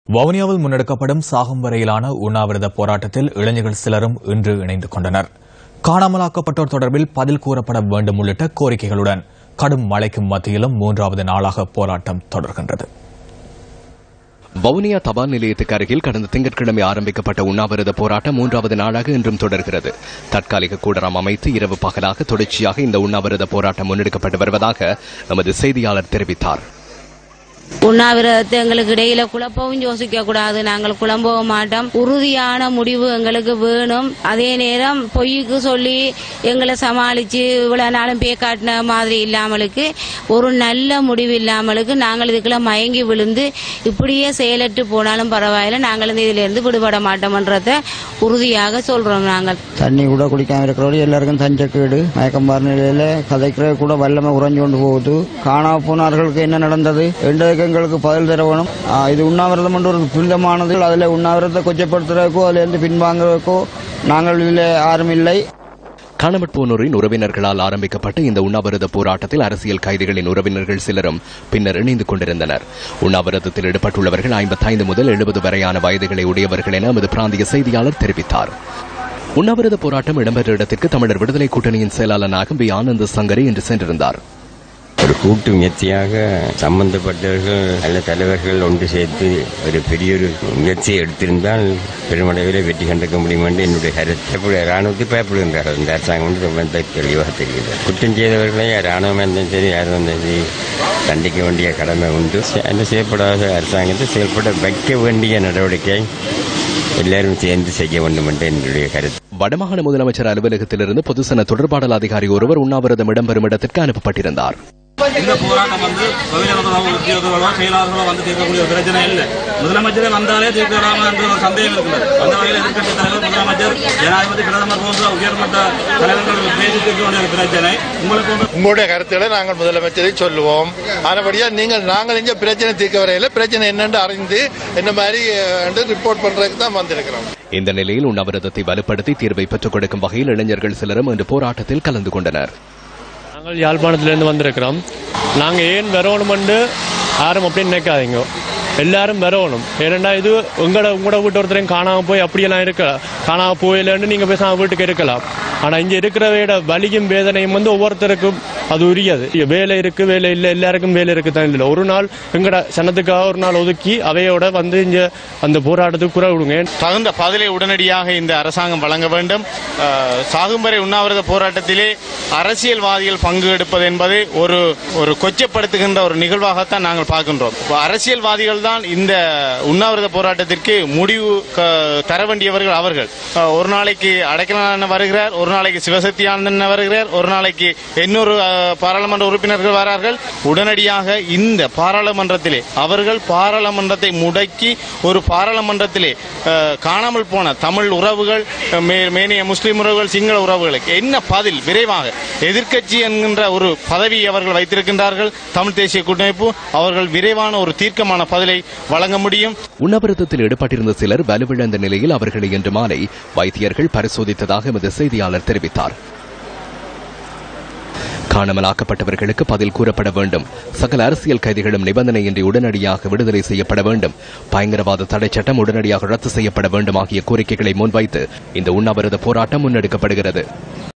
வவுனியாவில் முன்னெடுக்கப்படும் சாகும் வரையிலான உண்ணாவிரத போராட்டத்தில் இளைஞர்கள் சிலரும் இன்று இணைந்து கொண்டனர் காணாமலாக்கப்பட்டோர் தொடர்பில் பதில் கூறப்பட வேண்டும் உள்ளிட்ட கோரிக்கைகளுடன் கடும் மழைக்கு மத்தியிலும் மூன்றாவது நாளாக போராட்டம் தொடர்கின்றது வவுனியா தபால் நிலையத்துக்கு அருகில் கடந்த திங்கட்கிழமை ஆரம்பிக்கப்பட்ட உண்ணாவிரத போராட்டம் மூன்றாவது நாளாக இன்றும் தொடர்கிறது தற்காலிக கூடரம் அமைத்து இரவு பகலாக தொடர்ச்சியாக இந்த உண்ணாவிரத போராட்டம் முன்னெடுக்கப்பட்டு வருவதாக எமது செய்தியாளர் தெரிவித்தார் உண்ணாவிரதத்தை எங்களுக்கு இடையில குழப்பவும் யோசிக்க கூடாது நாங்கள் குழம்பவும் மாட்டோம் உறுதியான முடிவு எங்களுக்கு வேணும் அதே நேரம் பொய்க்கு சொல்லி எங்களை சமாளிச்சு இவ்வளவு நாளும் பே காட்டின மாதிரி இல்லாமலுக்கு ஒரு நல்ல முடிவு இல்லாமலுக்கு நாங்கள் இதுக்குள்ள மயங்கி விழுந்து இப்படியே செயலற்று போனாலும் பரவாயில்ல நாங்கள் இந்த இதுல இருந்து விடுபட மாட்டோம்ன்றத உறுதியாக சொல்றோம் நாங்கள் தண்ணி கூட குடிக்காம இருக்கிறவங்க எல்லாருக்கும் தஞ்சக்கேடு மயக்கம்பார் நிலையில கதைக்கிற கூட வல்லமை குறைஞ்சு கொண்டு போகுது காணாம போனார்களுக்கு என்ன நடந்தது என்றதுக்கு எங்களுக்கு பதில் தர வேணும் ஆ, இது உண்ணாவிரதம் என்று ஒரு புனிதமானது அதில் உண்ணாவிரதத்தை கொச்சப்படுத்துறதுக்கோ அதுல இருந்து பின்வாங்குறதுக்கோ நாங்கள் இதில் யாரும் இல்லை காணாமற் போனோரின் உறவினர்களால் ஆரம்பிக்கப்பட்ட இந்த உண்ணாவிரத போராட்டத்தில் அரசியல் கைதிகளின் உறவினர்கள் சிலரும் பின்னர் இணைந்து கொண்டிருந்தனர் உண்ணாவிரதத்தில் ஈடுபட்டுள்ளவர்கள் ஐம்பத்தைந்து முதல் எழுபது வரையான வயதுகளை உடையவர்கள் என எமது பிராந்திய செய்தியாளர் தெரிவித்தார் உண்ணாவிரத போராட்டம் இடம்பெற்ற இடத்திற்கு தமிழர் விடுதலை கூட்டணியின் செயலாளர் பி ஆனந்த சங்கரி இன்று சென்றிருந்தார் ஒரு கூட்டு முயற்சியாக சம்பந்தப்பட்டவர்கள் நல்ல தலைவர்கள் ஒன்று சேர்த்து ஒரு பெரிய ஒரு முயற்சியை எடுத்திருந்தால் பெருமளவில் வெற்றி கண்டுக்க முடியும் என்று என்னுடைய கருத்து எப்படி ராணுவத்தை பயப்படுகின்றார்கள் இந்த அரசாங்கம் வந்து ரொம்ப தெளிவாக தெரிகிறது குற்றம் செய்தவர்களை ராணுவம் இருந்தாலும் சரி யாரும் இருந்தாலும் சரி தண்டிக்க வேண்டிய கடமை உண்டு அந்த செய்யப்படாத அரசாங்கத்தை செயல்பட வைக்க வேண்டிய நடவடிக்கை எல்லாரும் சேர்ந்து செய்ய வேண்டும் என்று என்னுடைய கருத்து வடமாகாண முதலமைச்சர் அலுவலகத்திலிருந்து பொதுசன தொடர்பாடல் அதிகாரி ஒருவர் உண்ணாவிரதம் இடம்பெறும் இடத்திற்கு அனுப்பப்பட்டிருந்தார் இந்த போராட்டம் வந்து பகுதியினர்களோ உத்தியோகர்களோ செயலாளர்களோ வந்து தீர்க்கக்கூடிய ஒரு பிரச்சனை இல்லை முதலமைச்சரே வந்தாலே தீர்க்கலாம் என்ற ஒரு சந்தேகம் இருக்கிறது அந்த வகையில் எதிர்க்கட்சி தலைவர் முதலமைச்சர் ஜனாதிபதி பிரதமர் போன்ற உயர்மட்ட தலைவர்கள் பேசி தீர்க்க வேண்டிய ஒரு பிரச்சனை உங்களுக்கு வந்து உங்களுடைய கருத்துக்களை நாங்கள் முதலமைச்சரை சொல்லுவோம் ஆனபடியா நீங்கள் நாங்கள் இங்க பிரச்சனை தீர்க்க வரையில பிரச்சனை என்னன்னு அறிந்து என்ன மாதிரி அஹ், ரிப்போர்ட் பண்றதுக்கு தான் வந்திருக்கிறோம் இந்த நிலையில் உண்ணாவிரதத்தை வலுப்படுத்தி தீர்வை பெற்றுக் கொடுக்கும் வகையில் இளைஞர்கள் சிலரும் இன்று போராட்டத்தில் கலந்து கொண்டனர் நாங்கள் யாழ்ப்பாணத்திலேருந்து வந்திருக்கிறோம் நாங்கள் ஏன் வரணுமெண்டு யாரும் அப்படின்னு நினைக்காதீங்க எல்லாரும் வரணும் ஏனெண்டா இது உங்களோட உங்களோட வீட்டு ஒருத்தரையும் காணாம போய் அப்படியெல்லாம் இருக்க காணாம போயிலன்னு நீங்க பேசாம வீட்டுக்கு இருக்கலாம் ஆனா இங்க இருக்கிறவையோட வலியும் வேதனையும் வந்து ஒவ்வொருத்தருக்கும் அது உரியது இங்க வேலை இருக்கு வேலை இல்லை எல்லாருக்கும் வேலை இருக்கு தான் இல்லை ஒரு நாள் எங்கட சனத்துக்காக ஒரு நாள் ஒதுக்கி அவையோட வந்து இங்க அந்த போராட்டத்துக்கு குறை விடுங்க தகுந்த பதிலை உடனடியாக இந்த அரசாங்கம் வழங்க வேண்டும் அஹ், சாகும் வரை உண்ணாவிரத போராட்டத்திலே அரசியல்வாதிகள் பங்கு எடுப்பது என்பது ஒரு ஒரு கொச்சப்படுத்துகின்ற ஒரு நிகழ்வாகத்தான் நாங்கள் பார்க்கின்றோம் இப்ப அரசியல்வாதிகள் தான் இந்த உண்ணாவிரத போராட்டத்திற்கு முடிவு க- தர வேண்டியவர்கள் அவர்கள் அஹ், ஒரு நாளைக்கு அடைக்கலான வருகிறார் ஒரு நாளைக்கு சிவசக்தி ஆனந்தன் வருகிறார் ஒரு நாளைக்கு இன்னொரு அஹ், பாராளுமன்ற உறுப்பினர்கள் வரார்கள் உடனடியாக இந்த பாராளுமன்றத்திலே அவர்கள் பாராளுமன்றத்தை முடக்கி ஒரு பாராளுமன்றத்திலே அஹ், காணாமல் போன தமிழ் உறவுகள் அஹ், மே- மேனிய முஸ்லிம் உறவுகள் சிங்கள உறவுகளுக்கு என்ன பதில் விரைவாக எதிர்க்கட்சி என்கின்ற ஒரு பதவி அவர்கள் வைத்திருக்கின்றார்கள் தமிழ் தேசிய கூட்டமைப்பு அவர்கள் விரைவான ஒரு தீர்க்கமான பதிலை வழங்க முடியும் உண்ணாவிரதத்தில் ஈடுபட்டிருந்த சிலர் வலுவிழந்த நிலையில் அவர்களை இன்று மாலை வைத்தியர்கள் பரிசோதித்ததாக எமது செய்தியாளர் தெரிவித்தார் காணாமலாக்கப்பட்டவர்களுக்கு பதில் கூறப்பட வேண்டும் சகல அரசியல் கைதிகளும் நிபந்தனையின்றி உடனடியாக விடுதலை செய்யப்பட வேண்டும் பயங்கரவாத தடை சட்டம் உடனடியாக ரத்து செய்யப்பட வேண்டும் ஆகிய கோரிக்கைகளை முன்வைத்து இந்த உண்ணாவிரத போராட்டம் முன்னெடுக்கப்படுகிறது